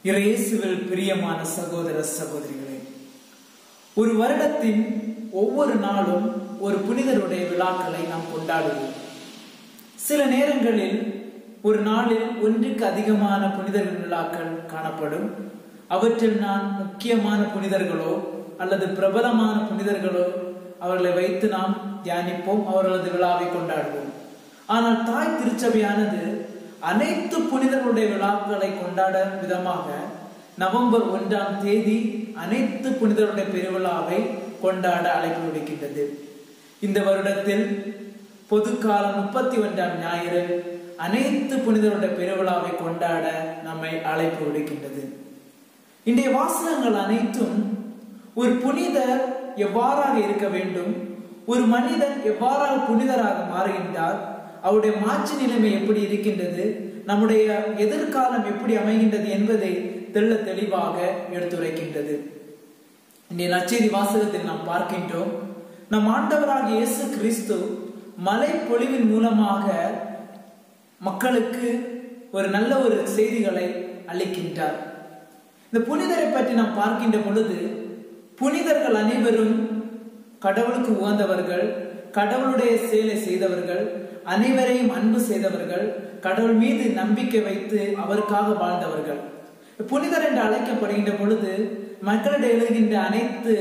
இயேசுவில் பிரியமான சகோதர சகோதரிகளே ஒரு வருடத்தின் ஒவ்வொரு நாளும் ஒரு புனிதருடைய விழாக்களை நாம் கொண்டாடுவோம் சில நேரங்களில் ஒரு நாளில் ஒன்றுக்கு அதிகமான புனிதர் விழாக்கள் காணப்படும் அவற்றில் நான் முக்கியமான புனிதர்களோ அல்லது பிரபலமான புனிதர்களோ அவர்களை வைத்து நாம் தியானிப்போம் அவர்களது விழாவை கொண்டாடுவோம் ஆனால் தாய் திருச்சபையானது அனைத்து புனிதர்களுடைய விழாக்களை கொண்டாட விதமாக நவம்பர் ஒன்றாம் தேதி அனைத்து புனிதருடைய பெருவிழாவை கொண்டாட அழைப்பு விடுக்கின்றது இந்த வருடத்தில் பொதுக்காலம் முப்பத்தி ஒன்றாம் ஞாயிறு அனைத்து புனிதருடைய பெருவிழாவை கொண்டாட நம்மை அழைப்பு விடுக்கின்றது இன்றைய வாசகங்கள் அனைத்தும் ஒரு புனிதர் எவ்வாறாக இருக்க வேண்டும் ஒரு மனிதன் எவ்வாறாக புனிதராக மாறுகின்றார் அவருடைய மாற்று நிலைமை எப்படி இருக்கின்றது நம்முடைய எதிர்காலம் எப்படி அமைகின்றது என்பதை தெள்ள தெளிவாக எடுத்துரைக்கின்றது இன்றைய நச்செய்தி வாசகத்தில் நாம் பார்க்கின்றோம் நம் ஆண்டவராக இயேசு கிறிஸ்து மலை பொழிவின் மூலமாக மக்களுக்கு ஒரு நல்ல ஒரு செய்திகளை அளிக்கின்றார் இந்த புனிதரை பற்றி நாம் பார்க்கின்ற பொழுது புனிதர்கள் அனைவரும் கடவுளுக்கு உகந்தவர்கள் கடவுளுடைய செயலை செய்தவர்கள் அனைவரையும் அன்பு செய்தவர்கள் கடவுள் மீது நம்பிக்கை வைத்து அவருக்காக வாழ்ந்தவர்கள் புனிதர் என்று அழைக்கப்படுகின்ற பொழுது மக்களிடையே எழுகின்ற அனைத்து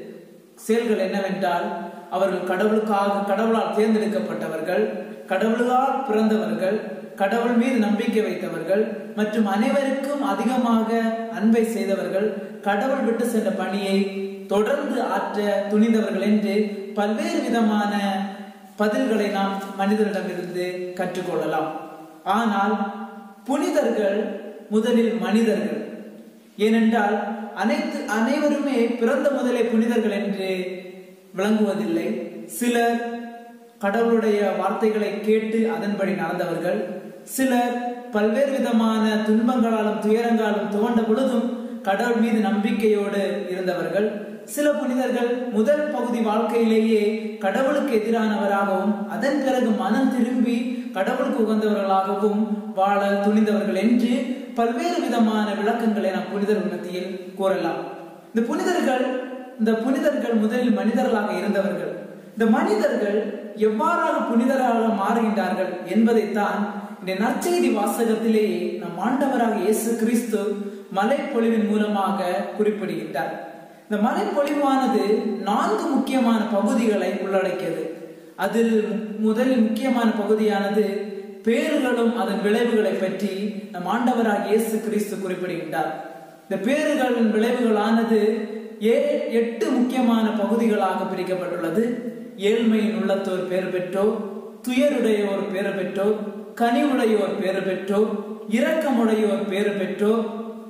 செயல்கள் என்னவென்றால் அவர்கள் கடவுளுக்காக கடவுளால் தேர்ந்தெடுக்கப்பட்டவர்கள் கடவுளால் பிறந்தவர்கள் கடவுள் மீது நம்பிக்கை வைத்தவர்கள் மற்றும் அனைவருக்கும் அதிகமாக அன்பை செய்தவர்கள் கடவுள் விட்டு சென்ற பணியை தொடர்ந்து ஆற்ற துணிந்தவர்கள் என்று பல்வேறு விதமான பதில்களை நாம் மனிதரிடமிருந்து கற்றுக்கொள்ளலாம் ஆனால் புனிதர்கள் முதலில் மனிதர்கள் ஏனென்றால் அனைத்து அனைவருமே பிறந்த முதலே புனிதர்கள் என்று விளங்குவதில்லை சிலர் கடவுளுடைய வார்த்தைகளை கேட்டு அதன்படி நடந்தவர்கள் சிலர் பல்வேறு விதமான துன்பங்களாலும் துயரங்களாலும் துவண்ட பொழுதும் கடவுள் மீது நம்பிக்கையோடு இருந்தவர்கள் சில புனிதர்கள் முதல் பகுதி வாழ்க்கையிலேயே கடவுளுக்கு எதிரானவராகவும் அதன் பிறகு மனம் திரும்பி கடவுளுக்கு உகந்தவர்களாகவும் வாழ துணிந்தவர்கள் என்று பல்வேறு விதமான விளக்கங்களை நாம் புனிதர் மத்தியில் கூறலாம் இந்த புனிதர்கள் இந்த புனிதர்கள் முதலில் மனிதர்களாக இருந்தவர்கள் இந்த மனிதர்கள் எவ்வாறாக புனிதராக மாறுகின்றார்கள் என்பதைத்தான் இந்த நற்செய்தி வாசகத்திலேயே நம் ஆண்டவராக இயேசு கிறிஸ்து மலைப்பொழிவின் மூலமாக குறிப்பிடுகின்றார் இந்த மலைப்பொழிவானது நான்கு முக்கியமான பகுதிகளை உள்ளடக்கியது அதில் முதலில் முக்கியமான பகுதியானது பேறுகளும் அதன் விளைவுகளை பற்றி நம் ஆண்டவராக இயேசு கிறிஸ்து குறிப்பிடுகின்றார் இந்த பேறுகளின் விளைவுகளானது ஏ எட்டு முக்கியமான பகுதிகளாக பிரிக்கப்பட்டுள்ளது ஏழ்மையின் உள்ளத்தோர் பேர் பெற்றோர் துயருடையோர் பேர் பெற்றோர் கனிவுடையோர் பேர் பெற்றோர் இரக்கமுடையோர் பேர் பெற்றோர்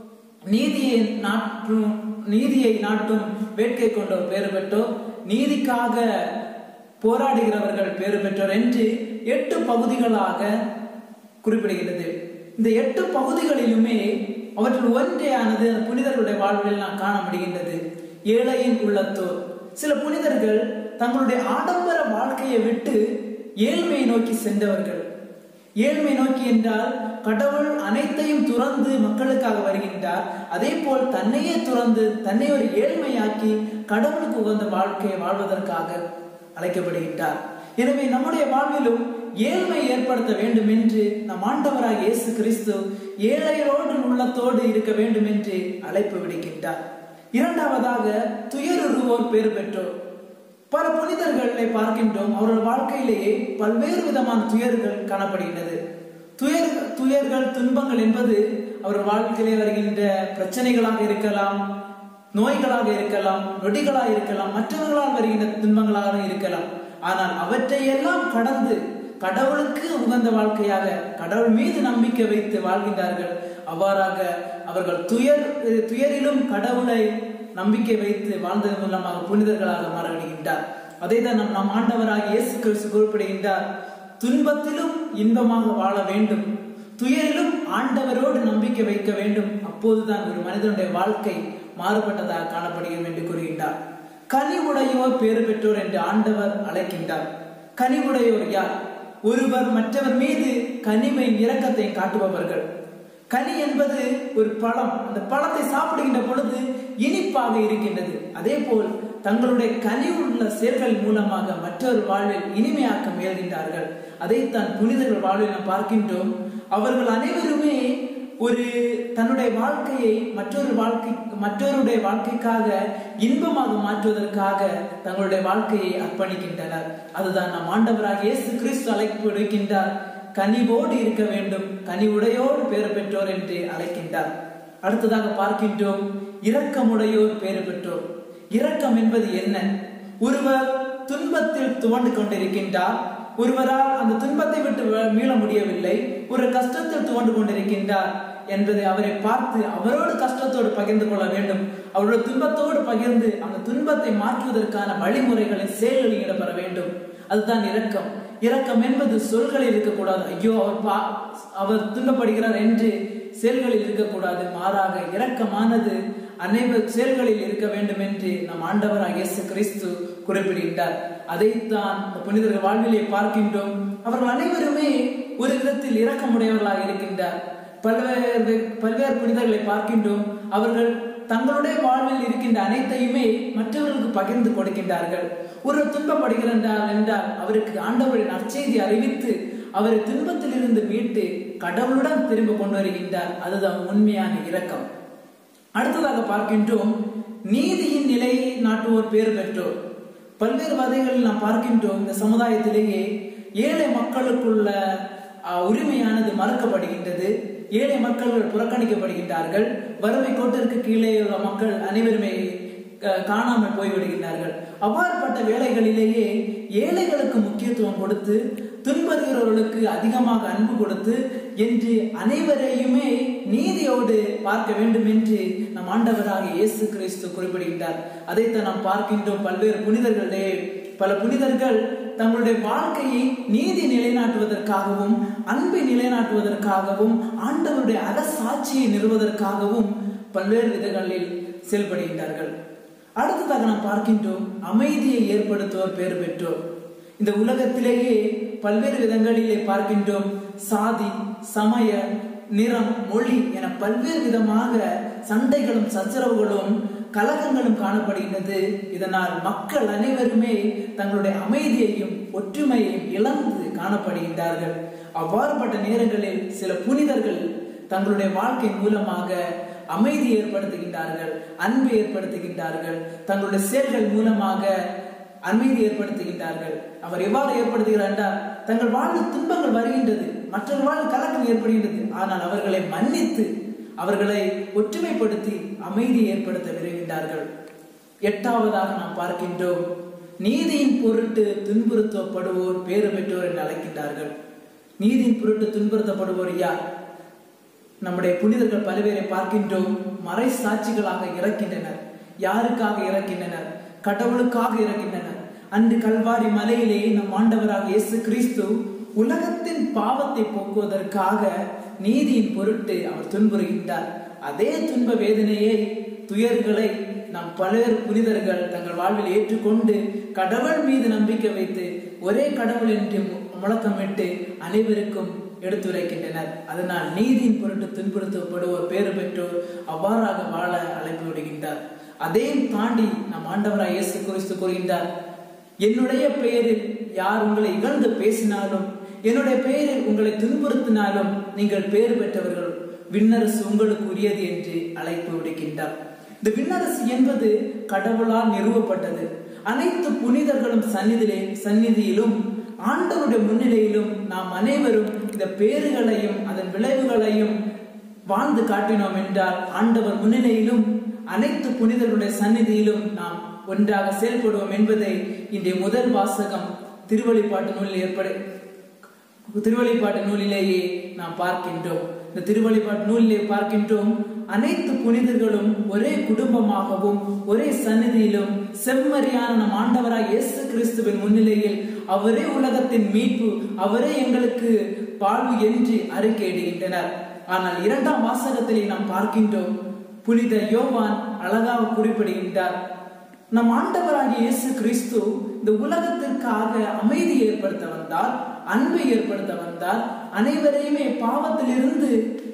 நீதியை நாட்டும் நீதியை நாட்டும் வேட்கை கொண்டோர் பேர் பெற்றோர் நீதிக்காக போராடுகிறவர்கள் பேறு பெற்றோர் என்று எட்டு பகுதிகளாக குறிப்பிடுகிறது இந்த எட்டு பகுதிகளிலுமே அவற்றில் ஒன்றையானது புனிதர்களுடைய வாழ்வில் நாம் காண முடிகின்றது ஏழையின் உள்ளத்தோர் சில புனிதர்கள் தங்களுடைய ஆடம்பர வாழ்க்கையை விட்டு ஏழ்மையை நோக்கி சென்றவர்கள் ஏழ்மை நோக்கி என்றால் கடவுள் அனைத்தையும் துறந்து மக்களுக்காக வருகின்றார் அதே போல் தன்னையே துறந்து தன்னை ஒரு ஏழ்மையாக்கி கடவுளுக்கு உகந்த வாழ்க்கையை வாழ்வதற்காக அழைக்கப்படுகின்றார் எனவே நம்முடைய வாழ்விலும் ஏழ்மை ஏற்படுத்த வேண்டும் என்று நம் ஆண்டவராக இயேசு கிறிஸ்து ஏழைகளோடு உள்ளத்தோடு இருக்க வேண்டும் என்று அழைப்பு விடுக்கின்றார் இரண்டாவதாக துயருருவோர் பேர் பெற்றோர் பல புனிதர்களை பார்க்கின்றோம் அவர்கள் வாழ்க்கையிலேயே பல்வேறு விதமான துயர்கள் காணப்படுகின்றது துயர் துயர்கள் துன்பங்கள் என்பது அவர் வாழ்க்கையிலே வருகின்ற பிரச்சனைகளாக இருக்கலாம் நோய்களாக இருக்கலாம் நொடிகளாக இருக்கலாம் மற்றவர்களால் வருகின்ற துன்பங்களாக இருக்கலாம் ஆனால் அவற்றை எல்லாம் கடந்து கடவுளுக்கு உகந்த வாழ்க்கையாக கடவுள் மீது நம்பிக்கை வைத்து வாழ்கின்றார்கள் அவ்வாறாக அவர்கள் துயர் துயரிலும் கடவுளை நம்பிக்கை வைத்து வாழ்ந்ததன் மூலமாக புனிதர்களாக மாறிவிடுகின்றார் அதை தான் நம் நம் ஆண்டவராக இயேசு கிறிஸ்து குறிப்பிடுகின்றார் துன்பத்திலும் இன்பமாக வாழ வேண்டும் துயரிலும் ஆண்டவரோடு நம்பிக்கை வைக்க வேண்டும் அப்போதுதான் ஒரு மனிதனுடைய வாழ்க்கை மாறுபட்டதாக காணப்படுகிறது என்று கூறுகின்றார் கனிவுடையோர் பேறு பெற்றோர் என்று ஆண்டவர் அழைக்கின்றார் கனிவுடையோர் யார் ஒருவர் மற்றவர் மீது கனிமை இரக்கத்தை காட்டுபவர்கள் கனி என்பது ஒரு பழம் அந்த பழத்தை சாப்பிடுகின்ற பொழுது இனிப்பாக இருக்கின்றது அதே போல் தங்களுடைய கனி உள்ள செயல்கள் மூலமாக மற்றொரு வாழ்வில் இனிமையாக்க முயல்கின்றார்கள் அதைத்தான் புனிதர்கள் வாழ்வில் நாம் பார்க்கின்றோம் அவர்கள் அனைவருமே ஒரு தன்னுடைய வாழ்க்கையை மற்றொரு வாழ்க்கை மற்றவருடைய வாழ்க்கைக்காக இன்பமாக மாற்றுவதற்காக தங்களுடைய வாழ்க்கையை அர்ப்பணிக்கின்றனர் அதுதான் நம் ஆண்டவராக இயேசு கிறிஸ்து அழைப்பு விடுக்கின்றார் கனிவோடு இருக்க வேண்டும் கனிவுடையோடு பேறு பெற்றோர் என்று அழைக்கின்றார் அடுத்ததாக பார்க்கின்றோம் இரக்கமுடையோர் பேறு பெற்றோர் இரக்கம் என்பது என்ன ஒருவர் துன்பத்தில் துவண்டு கொண்டிருக்கின்றார் ஒருவரால் அந்த துன்பத்தை விட்டு மீள முடியவில்லை ஒரு கஷ்டத்தில் துவண்டு கொண்டிருக்கின்றார் என்பதை அவரை பார்த்து அவரோடு கஷ்டத்தோடு பகிர்ந்து கொள்ள வேண்டும் அவருடைய துன்பத்தோடு பகிர்ந்து அந்த துன்பத்தை மாற்றுவதற்கான வழிமுறைகளை செயல்களில் ஈடுபட வேண்டும் அதுதான் இரக்கம் இரக்கம் என்பது சொல்களில் இருக்கக்கூடாது ஐயோ அவர் பா அவர் துன்பப்படுகிறார் என்று செயல்களில் இருக்கக்கூடாது மாறாக இரக்கமானது அனைவர் செயல்களில் இருக்க வேண்டும் என்று நம் ஆண்டவராக இயேசு கிறிஸ்து குறிப்பிடுகின்றார் அதைத்தான் புனிதர்கள் வாழ்விலே பார்க்கின்றோம் அவர்கள் அனைவருமே ஒரு விதத்தில் இரக்கமுடையவர்களாக இருக்கின்றார் பல்வேறு பல்வேறு புனிதர்களை பார்க்கின்றோம் அவர்கள் தங்களுடைய வாழ்வில் இருக்கின்ற அனைத்தையுமே மற்றவர்களுக்கு பகிர்ந்து கொடுக்கின்றார்கள் ஒரு துன்பப்படுகிறார் என்றால் அவருக்கு ஆண்டவரின் நற்செய்தி அறிவித்து அவரை துன்பத்தில் இருந்து மீட்டு கடவுளுடன் திரும்ப கொண்டு வருகின்றார் அதுதான் உண்மையான இரக்கம் அடுத்ததாக பார்க்கின்றோம் நீதியின் நிலையை நாட்டுவோர் பேர் பெற்றோர் பல்வேறு வகைகளில் நாம் பார்க்கின்றோம் இந்த சமுதாயத்திலேயே ஏழை மக்களுக்குள்ள உரிமையானது மறக்கப்படுகின்றது ஏழை மக்கள் புறக்கணிக்கப்படுகின்றார்கள் வறுமை கோட்டிற்கு கீழே உள்ள மக்கள் அனைவருமே காணாமல் போய்விடுகின்றார்கள் அவ்வாறுபட்ட வேலைகளிலேயே ஏழைகளுக்கு முக்கியத்துவம் கொடுத்து துன்புறுகிறவர்களுக்கு அதிகமாக அன்பு கொடுத்து என்று அனைவரையுமே நீதியோடு பார்க்க வேண்டும் என்று நம் ஆண்டவராக இயேசு கிறிஸ்து குறிப்பிடுகின்றார் அதைத்தான் நாம் பார்க்கின்றோம் பல்வேறு புனிதர்களே பல புனிதர்கள் தங்களுடைய வாழ்க்கையை நீதி நிலைநாட்டுவதற்காகவும் அன்பை நிலைநாட்டுவதற்காகவும் ஆண்டவருடைய அரசாட்சியை நிறுவதற்காகவும் பல்வேறு விதங்களில் செயல்படுகின்றார்கள் அடுத்ததாக நாம் பார்க்கின்றோம் அமைதியை ஏற்படுத்துவோர் பேர் பெற்றோர் இந்த உலகத்திலேயே பல்வேறு விதங்களிலே பார்க்கின்றோம் சாதி சமய நிறம் மொழி என பல்வேறு விதமாக சண்டைகளும் சச்சரவுகளும் கலகங்களும் காணப்படுகின்றது இதனால் மக்கள் அனைவருமே தங்களுடைய அமைதியையும் ஒற்றுமையையும் இழந்து காணப்படுகின்றார்கள் அவ்வாறுபட்ட நேரங்களில் சில புனிதர்கள் தங்களுடைய வாழ்க்கை மூலமாக அமைதி ஏற்படுத்துகின்றார்கள் அன்பை ஏற்படுத்துகின்றார்கள் தங்களுடைய செயல்கள் மூலமாக அமைதி ஏற்படுத்துகின்றார்கள் அவர் எவ்வாறு ஏற்படுத்துகிறார் என்றால் தங்கள் வாழ்வில் துன்பங்கள் வருகின்றது மற்றொரு வாழ்வில் கலக்கம் ஏற்படுகின்றது ஆனால் அவர்களை மன்னித்து அவர்களை ஒற்றுமைப்படுத்தி அமைதி ஏற்படுத்த விரும்புகின்றார்கள் எட்டாவதாக நாம் பார்க்கின்றோம் நீதியின் பொருட்டு துன்புறுத்தப்படுவோர் பேறு பெற்றோர் என்று அழைக்கின்றார்கள் நீதியின் பொருட்டு துன்புறுத்தப்படுவோர் யார் நம்முடைய புனிதர்கள் பல்வேறை பார்க்கின்றோம் மறை சாட்சிகளாக இறக்கின்றனர் யாருக்காக இறக்கின்றனர் கடவுளுக்காக இறக்கின்றனர் அன்று கல்வாரி மலையிலே நம் ஆண்டவராக இயேசு கிறிஸ்து உலகத்தின் பாவத்தை போக்குவதற்காக நீதியின் பொருட்டு அவர் துன்புறுகின்றார் அதே துன்ப வேதனையை துயர்களை நம் பலர் புனிதர்கள் தங்கள் வாழ்வில் ஏற்றுக்கொண்டு கடவுள் மீது நம்பிக்கை வைத்து ஒரே கடவுள் என்று முழக்கமிட்டு அனைவருக்கும் எடுத்துரைக்கின்றனர் அதனால் நீதியின் பொருட்டு துன்புறுத்தப்படுவோர் பேறு பெற்றோர் அவ்வாறாக வாழ அழைப்பு விடுகின்றார் அதையும் தாண்டி நம் ஆண்டவராய் இயேசு கிறிஸ்து கூறுகின்றார் என்னுடைய பெயரில் யார் உங்களை இகழ்ந்து பேசினாலும் என்னுடைய பெயரில் உங்களை துன்புறுத்தினாலும் நீங்கள் பேறு பெற்றவர்கள் விண்ணரசு உங்களுக்கு உரியது என்று அழைப்பு விடுக்கின்றார் இந்த விண்ணரசு என்பது கடவுளால் நிறுவப்பட்டது அனைத்து புனிதர்களும் சந்நிதியிலே சந்நிதியிலும் ஆண்டவருடைய முன்னிலையிலும் நாம் அனைவரும் இந்த பேறுகளையும் அதன் விளைவுகளையும் வாழ்ந்து காட்டினோம் என்றால் ஆண்டவர் முன்னிலையிலும் அனைத்து புனிதர்களுடைய சந்நிதியிலும் நாம் ஒன்றாக செயல்படுவோம் என்பதை இன்றைய முதல் வாசகம் திருவழிப்பாட்டு நூலில் ஏற்பட திருவழிப்பாட்டு நூலிலேயே நாம் பார்க்கின்றோம் இந்த திருவழிபாட்டு நூலிலே பார்க்கின்றோம் அனைத்து புனிதர்களும் ஒரே குடும்பமாகவும் ஒரே சந்நிதியிலும் செம்மறியான நம் ஆண்டவராய் இயேசு கிறிஸ்துவின் முன்னிலையில் அவரே உலகத்தின் மீட்பு அவரே எங்களுக்கு வாழ்வு என்று அறிக்கையிடுகின்றனர் ஆனால் இரண்டாம் வாசகத்திலே நாம் பார்க்கின்றோம் புனித யோவான் அழகாக குறிப்பிடுகின்றார் நம் ஆண்டவராகிய இயேசு கிறிஸ்து இந்த உலகத்திற்காக அமைதி ஏற்படுத்த வந்தார் அன்பை ஏற்படுத்த வந்தார் அனைவரையுமே பாவத்திலிருந்து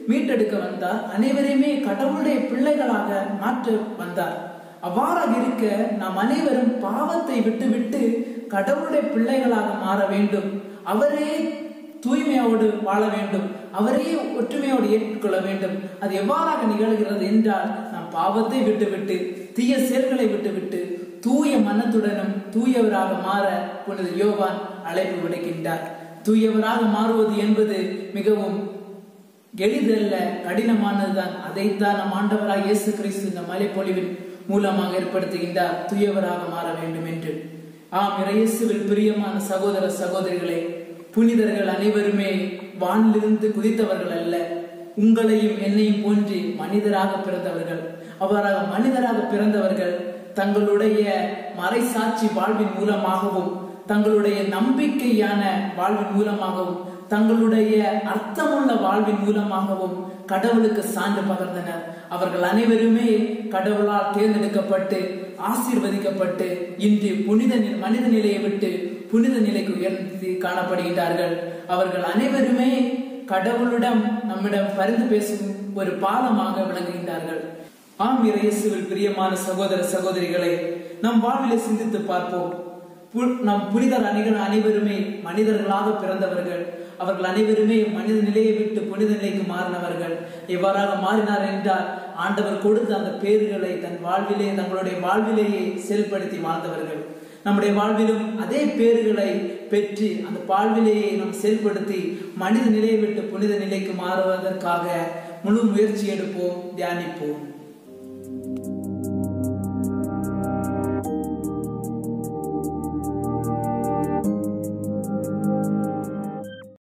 மீட்டெடுக்க வந்தார் அனைவரையுமே கடவுளுடைய பிள்ளைகளாக மாற்ற வந்தார் அவ்வாறாக இருக்க நாம் அனைவரும் பாவத்தை விட்டுவிட்டு கடவுளுடைய பிள்ளைகளாக மாற வேண்டும் அவரே தூய்மையோடு வாழ வேண்டும் அவரையே ஒற்றுமையோடு ஏற்றுக்கொள்ள வேண்டும் அது எவ்வாறாக நிகழ்கிறது என்றால் நாம் பாவத்தை விட்டுவிட்டு தீய செயல்களை விட்டுவிட்டு தூய மனத்துடனும் தூயவராக மாற புனித யோவான் அழைப்பு விடுக்கின்றார் தூயவராக மாறுவது என்பது மிகவும் எளிதல்ல கடினமானதுதான் அதைத்தான் நம் ஆண்டவராக இயேசு கிறிஸ்து இந்த மலைப்பொழிவின் மூலமாக ஏற்படுத்துகின்றார் தூயவராக மாற வேண்டும் என்று ஆம் இறையேசுவில் பிரியமான சகோதர சகோதரிகளே புனிதர்கள் அனைவருமே வானிலிருந்து குதித்தவர்கள் அல்ல உங்களையும் என்னையும் போன்று மனிதராக பிறந்தவர்கள் அவ்வாறாக மனிதராக பிறந்தவர்கள் தங்களுடைய மறைசாட்சி வாழ்வின் மூலமாகவும் தங்களுடைய நம்பிக்கையான வாழ்வின் மூலமாகவும் தங்களுடைய அர்த்தமுள்ள வாழ்வின் மூலமாகவும் கடவுளுக்கு சான்று பகர்ந்தனர் அவர்கள் அனைவருமே கடவுளால் தேர்ந்தெடுக்கப்பட்டு ஆசீர்வதிக்கப்பட்டு இன்று புனித நி- மனித நிலையை விட்டு புனித நிலைக்கு உயர்ந்து காணப்படுகின்றார்கள் அவர்கள் அனைவருமே கடவுளிடம் நம்மிடம் பரிந்து பேசும் ஒரு பாலமாக விளங்குகின்றார்கள் ஆம் இயேசுவில் பிரியமான சகோதர சகோதரிகளை நம் வாழ்விலே சிந்தித்து பார்ப்போம் பு- நம் புனிதர் அணிகள் அனைவருமே மனிதர்களாக பிறந்தவர்கள் அவர்கள் அனைவருமே மனித நிலையை விட்டு புனித நிலைக்கு மாறினவர்கள் இவ்வாறாக மாறினார் என்றால் ஆண்டவர் கொடுத்த அந்த பேர்களை தன் வாழ்விலே தங்களுடைய வாழ்விலேயே செயல்படுத்தி வாழ்ந்தவர்கள் நம்முடைய வாழ்விலும் அதே பேர்களை பெற்று அந்த வாழ்விலேயே நாம் செயல்படுத்தி மனித நிலையை விட்டு புனித நிலைக்கு மாறுவதற்காக முழு முயற்சி எடுப்போம் தியானிப்போம்